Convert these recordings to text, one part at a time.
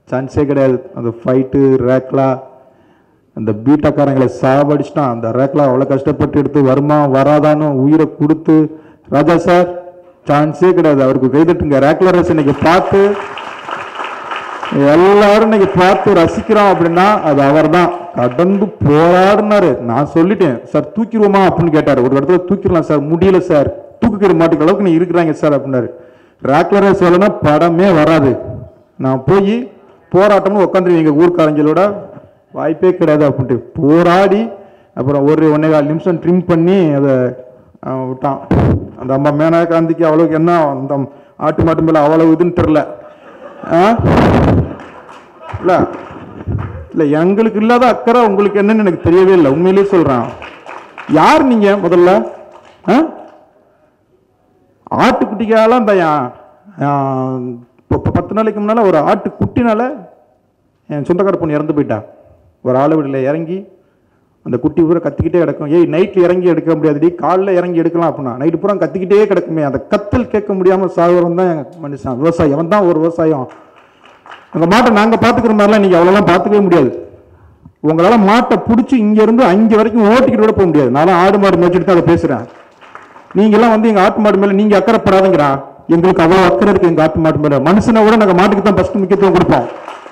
சான்ஸே கிடையாது அந்த ஃபைட்டு ரேக்லா அந்த பீட்டாக்காரங்களை சாவடிச்சிட்டான் அந்த ரேக்லா அவ்வளோ கஷ்டப்பட்டு எடுத்து வருமா வராதான்னு உயிரை கொடுத்து ராஜா சார் சான்ஸே கிடையாது அவருக்கு கைதட்டுங்க ரேக்லா ரேஸ் இன்னைக்கு பார்த்து எல்லாரும் இன்னைக்கு பார்த்து ரசிக்கிறோம் அப்படின்னா அது அவர்தான் கடந்து போராடினாரு நான் சொல்லிட்டேன் சார் தூக்கிடுவோமா அப்படின்னு கேட்டார் ஒரு இடத்துல தூக்கிடலாம் சார் முடியல சார் தூக்கிக்கிற மாட்டுக்கிற அளவுக்கு நீ இருக்கிறாங்க சார் அப்படின்னாரு ரேக்லரை சொல்லனா படமே வராது நான் போய் போராட்டம்னு உட்காந்துருவீங்க ஊர்க்காரங்களோட வாய்ப்பே கிடையாது அப்படின்ட்டு போராடி அப்புறம் ஒரு ஒன்னே கால் நிமிஷம் ட்ரிம் பண்ணி அதை அவன் விட்டான் அந்த அம்மா மேனகாந்திக்கு அவ்வளவுக்கு என்ன அந்த ஆட்டு மாட்டு மேல அவ்வளவு இதுன்னு தெரில ஆ இல்ல இல்ல எங்களுக்கு இல்லாத அக்கறை உங்களுக்கு என்னன்னு எனக்கு தெரியவே இல்லை உண்மையிலேயே சொல்றேன் யார் நீங்க முதல்ல ஆ? ஆட்டுக்குட்டிக்கால அந்த யா- ஆ, இப்போ இப்போ பத்து நாளைக்கு முன்னால ஒரு ஆட்டு குட்டினால என் சொந்தக்கார பொண்ணு இறந்து போயிட்டா ஒரு ஆளு வீட்டில் இறங்கி அந்த குட்டி பூரா கத்திக்கிட்டே கிடக்கும் ஏய் நைட்ல இறங்கி எடுக்க முடியாதுடி காலைல இறங்கி எடுக்கலாம் அப்படின்னா நைட்டு பூரா கத்திக்கிட்டே கிடக்குமே அந்த கத்தல் கேட்க முடியாம சாகுறவன் தான் எங்க மனுஷன் விவசாயி அவன் தான் ஒரு விவசாயம் அந்த மாட்டை நாங்க பாத்துக்கிற மாதிரிலாம் நீங்க அவ்வளோலாம் பார்த்துக்கவே முடியாது உங்களால மாட்டை பிடிச்சி இங்க இருந்து அங்க வரைக்கும் ஓட்டிக்கிட்டு கூட போக முடியாது நான் ஆடு மாடு மேய்ச்சிட்டு தான் அதை பேசுறேன் நீங்க எல்லாம் வந்து எங்க ஆட்டு மாடு மேல நீங்க அக்கறைப்படாதீங்கடா எங்களுக்கு அவ்வளவு அக்கறை இருக்கு எங்க ஆட்டு மாடு மேல மனுஷனை விட நாங்க மாட்டுக்கு தான் ஃபர்ஸ்ட் முக்கியத்துவம் கொடுப்போம்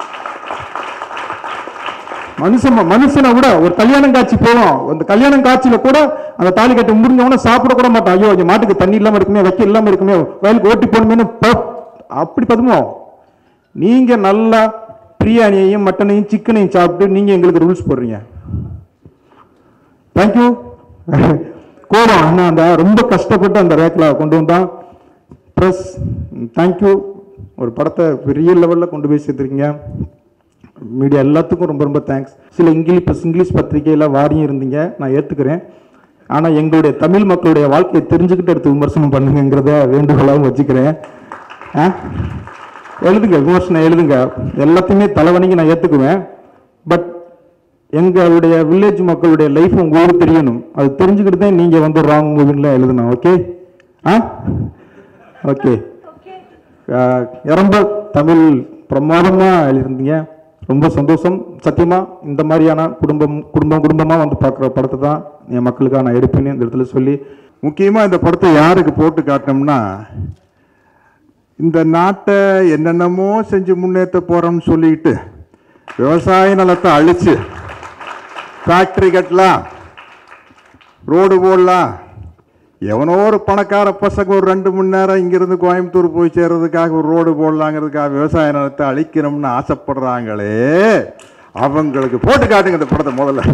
மனுஷன் மனுஷனை விட ஒரு கல்யாணம் காட்சி போவோம் அந்த கல்யாணம் காட்சியில கூட அந்த தாலி கட்டி முடிஞ்சவன சாப்பிட கூட மாட்டோம் ஐயோ இந்த மாட்டுக்கு தண்ணி இல்லாம இருக்குமே வைக்க இல்லாம இருக்குமே வயலுக்கு ஓட்டி போகணுமே அப்படி பதுமோம் நீங்க நல்லா பிரியாணியையும் மட்டனையும் சிக்கனையும் சாப்பிட்டு நீங்க எங்களுக்கு ரூல்ஸ் போடுறீங்க தேங்க்யூ கோபம் அண்ணா அந்த ரொம்ப கஷ்டப்பட்டு அந்த ரேக்ல கொண்டு வந்தான் ப்ளஸ் தேங்க்யூ ஒரு படத்தை பெரிய லெவலில் கொண்டு போய் சேர்த்துருக்கீங்க மீடியா எல்லாத்துக்கும் ரொம்ப ரொம்ப தேங்க்ஸ் சில இங்கிலீஷ் இங்கிலீஷ் பத்திரிகையில் வாரியும் இருந்தீங்க நான் ஏற்றுக்கிறேன் ஆனால் எங்களுடைய தமிழ் மக்களுடைய வாழ்க்கையை தெரிஞ்சுக்கிட்டு எடுத்து விமர்சனம் பண்ணுங்கிறத வேண்டுகோளாகவும் வச்சுக்கிறேன் ஆ எழுதுங்க விமர்சனம் எழுதுங்க எல்லாத்தையுமே தலைவணிக்கு நான் ஏற்றுக்குவேன் பட் எங்களுடைய வில்லேஜ் மக்களுடைய லைஃப் உங்களுக்கு தெரியணும் அது தெரிஞ்சுக்கிட்டு தான் நீங்கள் வந்து ராங் மூவின்ல எழுதணும் ஓகே ஆ ஓகே ரொம்ப தமிழ் பிரமாதமாக எழுதியிருந்தீங்க ரொம்ப சந்தோஷம் சத்தியமா இந்த மாதிரியான குடும்பம் குடும்பம் குடும்பமாக வந்து பார்க்குற படத்தை தான் என் மக்களுக்காக நான் எடுப்பேன்னு இந்த இடத்துல சொல்லி முக்கியமாக இந்த படத்தை யாருக்கு போட்டு காட்டினோம்னா இந்த நாட்டை என்னென்னமோ செஞ்சு முன்னேற்ற போகிறோம்னு சொல்லிட்டு விவசாய நிலத்தை அழிச்சு ஃபேக்ட்ரி கட்டலாம் ரோடு போடலாம் எவனோ ஒரு பணக்கார பசங்க ஒரு ரெண்டு மணி நேரம் இங்கிருந்து கோயம்புத்தூர் போய் சேர்றதுக்காக ஒரு ரோடு போடலாங்கிறதுக்காக விவசாய நிலத்தை அழிக்கணும்னு ஆசைப்படுறாங்களே அவங்களுக்கு போட்டு காட்டுங்க இந்த படத்தை முதல்ல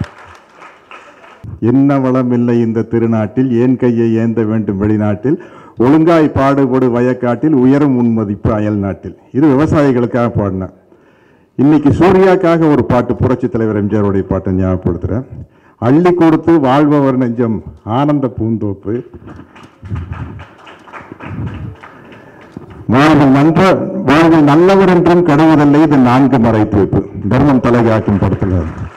என்ன வளம் இல்லை இந்த திருநாட்டில் ஏன் கையை ஏந்த வேண்டும் வெளிநாட்டில் ஒழுங்காய் பாடுபடு வயக்காட்டில் உயரும் உன்மதிப்பு அயல் நாட்டில் இது விவசாயிகளுக்காக பாடினேன் இன்னைக்கு சூர்யாக்காக ஒரு பாட்டு புரட்சி தலைவர் எம்ஜிஆருடைய பாட்டை ஞாபகப்படுத்துகிறேன் அள்ளி கொடுத்து வாழ்பவர் நெஞ்சம் ஆனந்த பூந்தோப்பு வாழ்வில் நன்ற வாழ்வில் நல்லவர் என்றும் கடவுதல்லை இது நான்கு மறைப்பு தர்மம் தலைகாக்கும் படத்தில்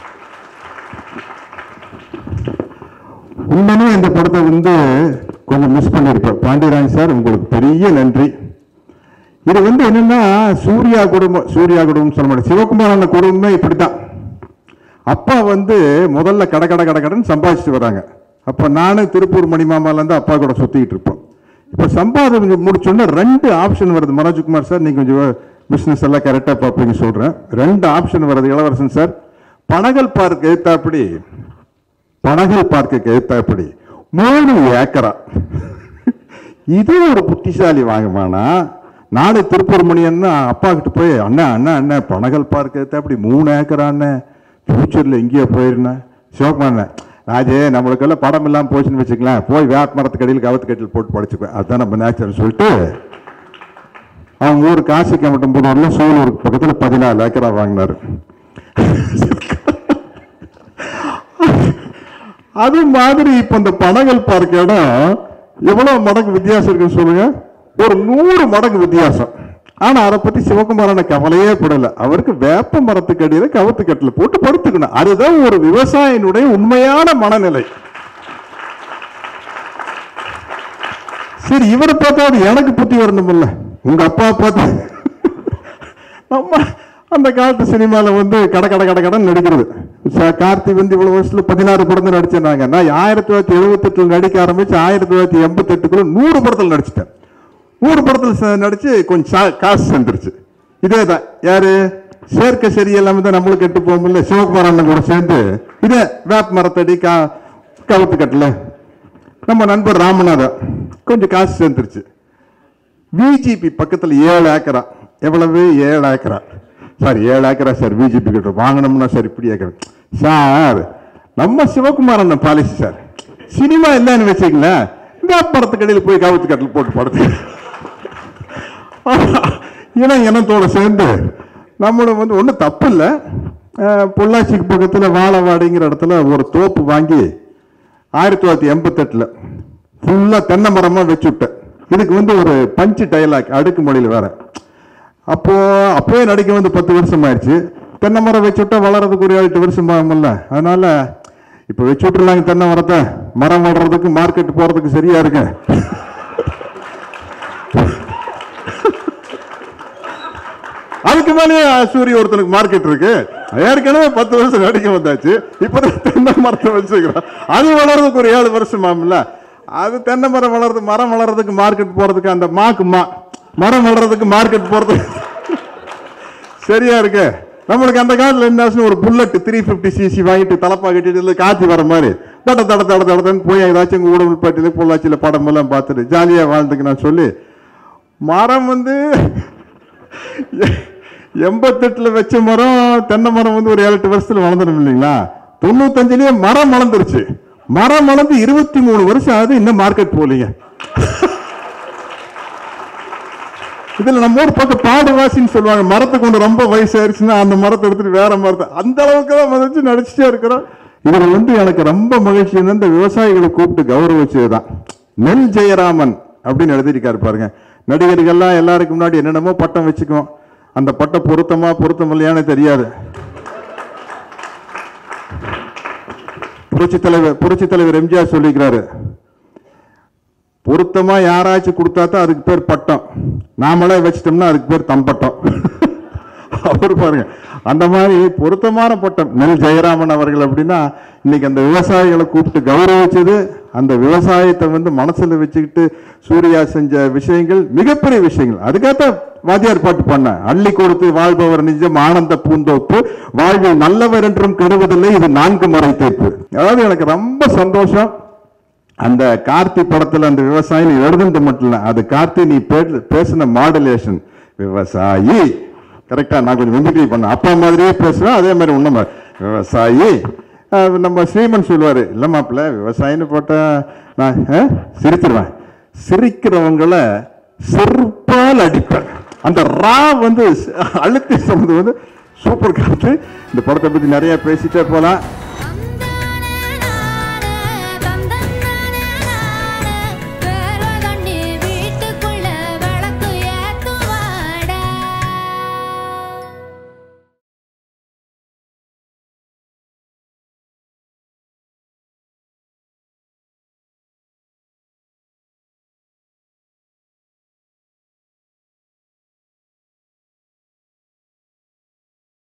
உண்மையுமே இந்த படத்தை வந்து கொஞ்சம் மிஸ் பண்ணியிருப்பேன் பாண்டியராஜ் சார் உங்களுக்கு பெரிய நன்றி இது வந்து என்னன்னா சூர்யா குடும்பம் சூர்யா குடும்பம் சொல்ல மாட்டேன் சிவகுமாரான குடும்பமே இப்படித்தான் அப்பா வந்து முதல்ல கடை கடை கடை கடன் சம்பாதிச்சுட்டு வராங்க அப்போ நானும் திருப்பூர் மணிமாமாலேருந்து அப்பா கூட சுற்றிக்கிட்டு இருப்போம் இப்போ சம்பாதம் முடிச்சோன்னே ரெண்டு ஆப்ஷன் வருது மனோஜ்குமார் சார் நீங்கள் கொஞ்சம் பிஸ்னஸ் எல்லாம் கரெக்டாக பார்ப்பீங்க சொல்கிறேன் ரெண்டு ஆப்ஷன் வருது இளவரசன் சார் பனகல் பார்க் எழுத்தாப்படி பனகல் பார்க்குக்கு எழுத்தாப்படி மூணு ஏக்கரா இது ஒரு புத்திசாலி வாங்குமானா நானே திருப்பூர் மணியன்னா அப்பா கிட்ட போய் அண்ணா அண்ணா அண்ணா பனகல் பார்க் எழுத்தாப்படி மூணு ஏக்கரா அண்ணன் ஃபியூச்சரில் எங்கேயோ போயிருந்தேன் சிவகுமார் ராஜே நம்மளுக்கெல்லாம் படம் இல்லாமல் போச்சுன்னு வச்சுக்கலாம் போய் வேப்ப மரத்துக்கு அடியில் கவத்து கட்டில் போட்டு படிச்சுக்குவேன் அதுதான் நம்ம நேச்சர் சொல்லிட்டு அவங்க ஊர் காசிக்கு மட்டும் போனவர்ல சூலூருக்கு பக்கத்தில் பதினாலு ஏக்கரா வாங்கினாரு அது மாதிரி இப்போ இந்த பனகல் பார்க் இடம் எவ்வளவு மடங்கு வித்தியாசம் இருக்குன்னு சொல்லுங்க ஒரு நூறு மடங்கு வித்தியாசம் ஆனா அதை பத்தி சிவகுமாரான கவலையே படல அவருக்கு வேப்ப மரத்துக்கு அடியில கவத்து கட்டில் போட்டு படுத்துக்கணும் அதுதான் ஒரு விவசாயினுடைய உண்மையான மனநிலை சரி இவரை பார்த்தாவது எனக்கு புத்தி வரணுமில்ல உங்க அப்பா பார்த்து நம்ம அந்த காலத்து சினிமாவில் வந்து கட கட கட கடன் நடிக்கிறது ச- கார்த்தி வந்து இவ்வளவு வருஷத்துல பதினாறு படத்தில் நடிச்சிருந்தாங்க நான் ஆயிரத்தி தொள்ளாயிரத்தி எழுபத்தெட்டில் நடிக்க ஆரம்பிச்சு ஆயிரத்தி தொள்ளாயிரத்தி எண்பத்தெட்டுக்குள்ள நூறு படத்தில் நடிச்சிட்டேன் நூறு படத்தில் ச- நடிச்சு கொஞ்சம் சா- காசு சேர்ந்துருச்சு இதே தான் யாரு சேர்க்க சரியில்லாம தான் நம்மளுக்கு கெட்டு போகும்ல சிவகுமார் அண்ணன் கூட சேர்ந்து இதே வேப்ப மரத்தடி கா கவுத்து கட்டல நம்ம நண்பர் ராமநாதன் கொஞ்சம் காசு சேர்ந்துருச்சு விஜிபி பக்கத்தில் ஏழு ஏக்கரா எவ்வளவு ஏழு ஏக்கரா சார் ஏழு ஏக்கரா சார் விஜிபி கிட்ட வாங்கணும்னா சார் இப்படி ஏக்கர் சார் நம்ம சிவகுமார் அண்ணன் பாலிசி சார் சினிமா இல்லைன்னு வச்சுங்களேன் இந்த படத்துக்கடையில் போய் காவத்து கட்டில் போட்டு படுத்து இனம் இனத்தோட சேர்ந்து நம்மளும் வந்து ஒன்றும் தப்பு இல்லை பொள்ளாச்சிக்கு பக்கத்தில் வாழவாடிங்கிற இடத்துல ஒரு தோப்பு வாங்கி ஆயிரத்தி தொள்ளாயிரத்தி எண்பத்தெட்டில் ஃபுல்லாக தென்னை மரமாக வச்சு விட்டேன் இதுக்கு வந்து ஒரு பஞ்சு டைலாக் அடுக்கு மொழியில் வேற அப்போ அப்போயே நடிக்க வந்து பத்து வருஷம் ஆயிடுச்சு தென்னை மரம் வச்சு விட்டா வளர்றதுக்கு ஒரு ஏழு எட்டு வருஷம் ஆகும்ல அதனால இப்போ வச்சு விட்டுருலாங்க தென்னை மரத்தை மரம் வளர்றதுக்கு மார்க்கெட் போகிறதுக்கு சரியா இருக்கு அதுக்கு மேலேயே சூரிய ஒருத்தனுக்கு மார்க்கெட் இருக்கு ஏற்கனவே பத்து வருஷம் நடிக்க வந்தாச்சு இப்பதான் தென்னை மரத்தை வச்சுக்கிறோம் அது வளர்றதுக்கு ஒரு ஏழு வருஷம் ஆகும்ல அது தென்னை மரம் வளர்றது மரம் வளர்றதுக்கு மார்க்கெட் போறதுக்கு அந்த மாக்கு மா மரம் வளர்றதுக்கு மார்க்கெட் போறதுக்கு சரியா இருக்கு நம்மளுக்கு அந்த காலத்துல என்ன ஒரு புல்லட் த்ரீ பிப்டி சிசி வாங்கிட்டு தலப்பா கட்டிட்டு இதுல காத்தி வர மாதிரி தட தட தட தடன்னு போய் ஏதாச்சும் ஊடகப்பட்டியில பொள்ளாச்சியில படம் எல்லாம் பார்த்துட்டு ஜாலியா வாழ்ந்துக்கு நான் சொல்லி மரம் வந்து எண்பத்தெட்டுல வச்ச மரம் தென்னை மரம் வந்து ஒரு ஏழு எட்டு வருஷத்துல வளர்ந்துடும் இல்லைங்களா தொண்ணூத்தஞ்சுலயே மரம் வளர்ந்துருச்சு மரம் வளர்ந்து இருபத்தி மூணு வருஷம் ஆகுது இன்னும் மார்க்கெட் போலீங்க இதுல நம்ம ஊர் பக்கம் பாடுவாசின்னு சொல்லுவாங்க மரத்தை கொண்டு ரொம்ப வயசாயிருச்சுன்னா அந்த மரத்தை எடுத்துட்டு வேற மரத்தை அந்த அளவுக்கு தான் மதிச்சு நடிச்சுட்டே இருக்கிறோம் இதுல வந்து எனக்கு ரொம்ப மகிழ்ச்சி வந்து இந்த விவசாயிகளை கூப்பிட்டு கௌரவிச்சதுதான் நெல் ஜெயராமன் அப்படின்னு எழுதியிருக்காரு பாருங்க நடிகர்கள்லாம் எல்லாருக்கும் முன்னாடி என்னென்னமோ பட்டம் வச்சுக்குவோம் அந்த பட்டம் பொருத்தமா பொருத்தம் இல்லையான்னு தெரியாது புரட்சி தலைவர் புரட்சி தலைவர் எம்ஜிஆர் சொல்லிக்கிறாரு பொருத்தமா யாராச்சும் கொடுத்தா தான் அதுக்கு பேர் பட்டம் நாமளே வச்சிட்டோம்னா அதுக்கு பேர் தம்பட்டம் அவர் பாருங்க அந்த மாதிரி பொருத்தமான பட்டம் நெல் ஜெயராமன் அவர்கள் அப்படின்னா இன்னைக்கு அந்த விவசாயிகளை கூப்பிட்டு கௌரவிச்சது அந்த விவசாயத்தை வந்து மனசுல வச்சுக்கிட்டு சூர்யா செஞ்ச விஷயங்கள் மிகப்பெரிய விஷயங்கள் அதுக்காகத்தான் வாத்தியார் பாட்டு பண்ண அள்ளி கொடுத்து வாழ்பவர் நிஜம் ஆனந்த பூந்தோப்பு வாழ்வில் நல்லவர் என்றும் கெடுவதில்லை இது நான்கு முறை தீர்ப்பு அதாவது எனக்கு ரொம்ப சந்தோஷம் அந்த கார்த்தி படத்துல அந்த விவசாயி நீ எழுதுனது மட்டும் இல்ல அது கார்த்தி நீ பே- பேசின மாடுலேஷன் விவசாயி கரெக்டா நான் கொஞ்சம் மிமிக்ரி பண்ணேன் அப்பா மாதிரியே பேசுவேன் அதே மாதிரி உண்மை விவசாயி அஹ் நம்ம ஸ்ரீமன் சொல்லுவாரு இல்ல மாப்பிள்ள விவசாயின்னு போட்டா நான் அஹ், சிரிச்சிருவேன் சிரிக்கிறவங்கள செருப்பால் அடிப்பேன் அந்த ரா வந்து அழுத்தி சொன்னது வந்து சூப்பர் கார்த்தி இந்த படத்தை பத்தி நிறைய பேசிட்டே போலாம்